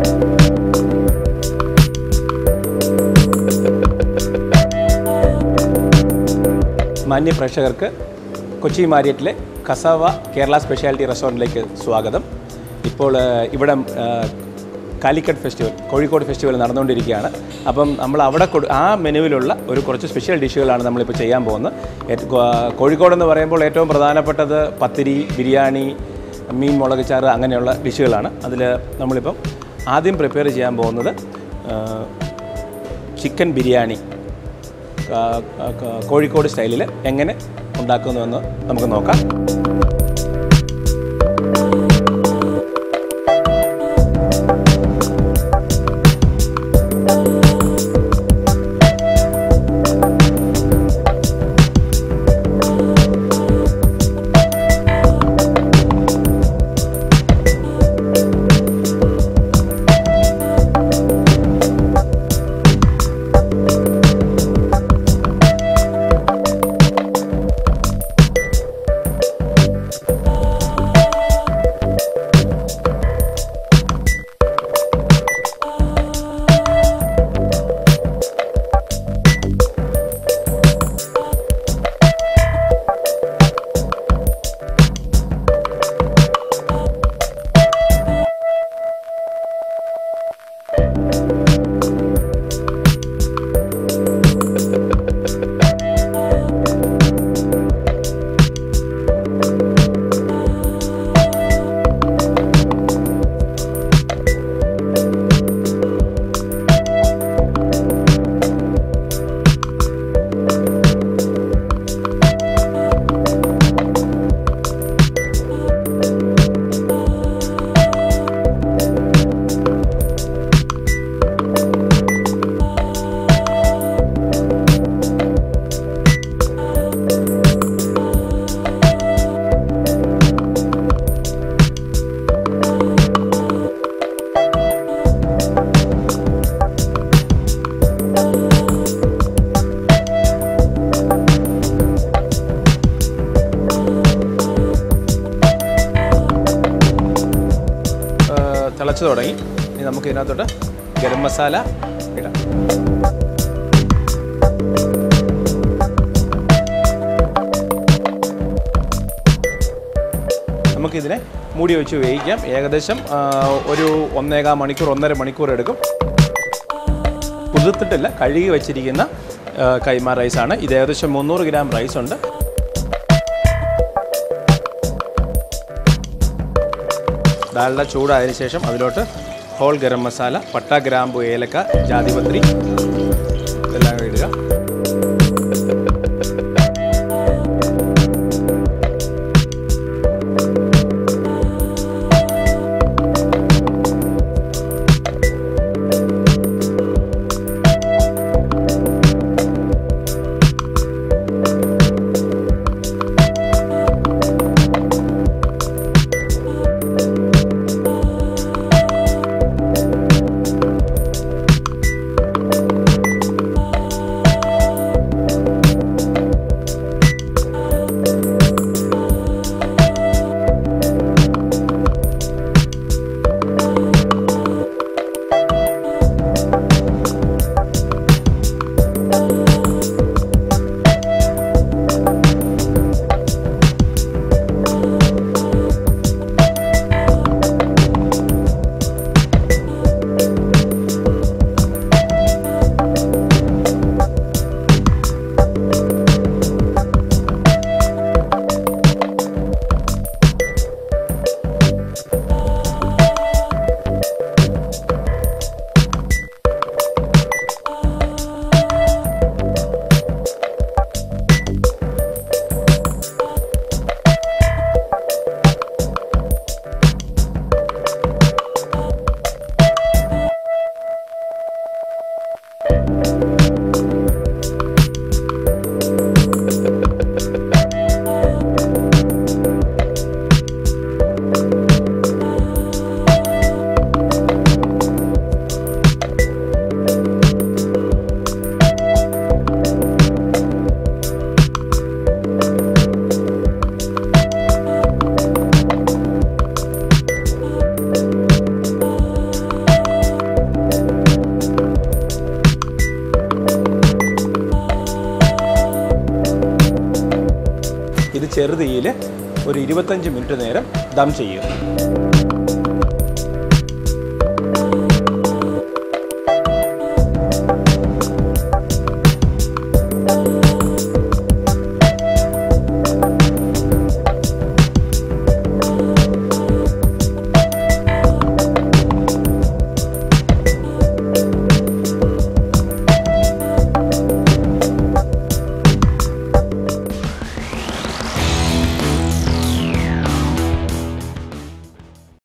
മാന്യ പ്രേക്ഷകർക്ക് കൊച്ചി മാരിയറ്റിലെ കസാവ കേരള സ്പെഷ്യാലിറ്റി റെസ്റ്റോറൻറ്റിലേക്ക് സ്വാഗതം ഇപ്പോൾ ആ, ഇവിടെ ആ, കാലിക്കറ്റ് ഫെസ്റ്റിവൽ കോഴിക്കോട് ഫെസ്റ്റിവൽ നടന്നുകൊണ്ടിരിക്കുകയാണ് അപ്പം നമ്മൾ അവിടെ കൊടു ആ മെനുവിലുള്ള ഒരു കുറച്ച് സ്പെഷ്യൽ ഡിഷുകളാണ് നമ്മളിപ്പോൾ ചെയ്യാൻ പോകുന്നത് ഏറ്റ് കോ- കോഴിക്കോടെന്ന് പറയുമ്പോൾ ഏറ്റവും പ്രധാനപ്പെട്ടത് പത്തിരി ബിരിയാണി മീൻ മുളക് ചാറ് അങ്ങനെയുള്ള ഡിഷുകളാണ് അതിൽ നമ്മളിപ്പം ആദ്യം പ്രിപ്പയർ ചെയ്യാൻ പോകുന്നത് ആ, ചിക്കൻ ബിരിയാണി ആ, ആ, ആ, കോഴിക്കോട് സ്റ്റൈലിൽ എങ്ങനെ ഉണ്ടാക്കുന്നുവെന്ന് നമുക്ക് നോക്കാം ആ, തിളച്ച് തുടങ്ങി ഇനി നമുക്ക് ഇതിനകത്തോട്ട് ഗരം മസാല ഇടാം നമുക്കിതിനെ മൂടി വെച്ച് വേവിക്കാം ഏകദേശം ആ, ഒരു ഒന്നേകാൽ മണിക്കൂർ ഒന്നര മണിക്കൂർ എടുക്കും കുതിർത്തിട്ടില്ല കഴുകി വെച്ചിരിക്കുന്ന ആ, കൈമ റൈസാണ് ഇത് ഏകദേശം മുന്നൂറ് ഗ്രാം റൈസ് ഉണ്ട് ഡാൽഡ ചൂടായതിനു ശേഷം അതിലോട്ട് ഹോൾ ഗരം മസാല പട്ട ഗ്രാമ്പു ഏലക്ക ജാതിപത്രി ഇതെല്ലാം കൂടി ഇടുക ചെറുതീയിൽ ഒരു ഇരുപത്തഞ്ച് മിനിറ്റ് നേരം ദം ചെയ്യുക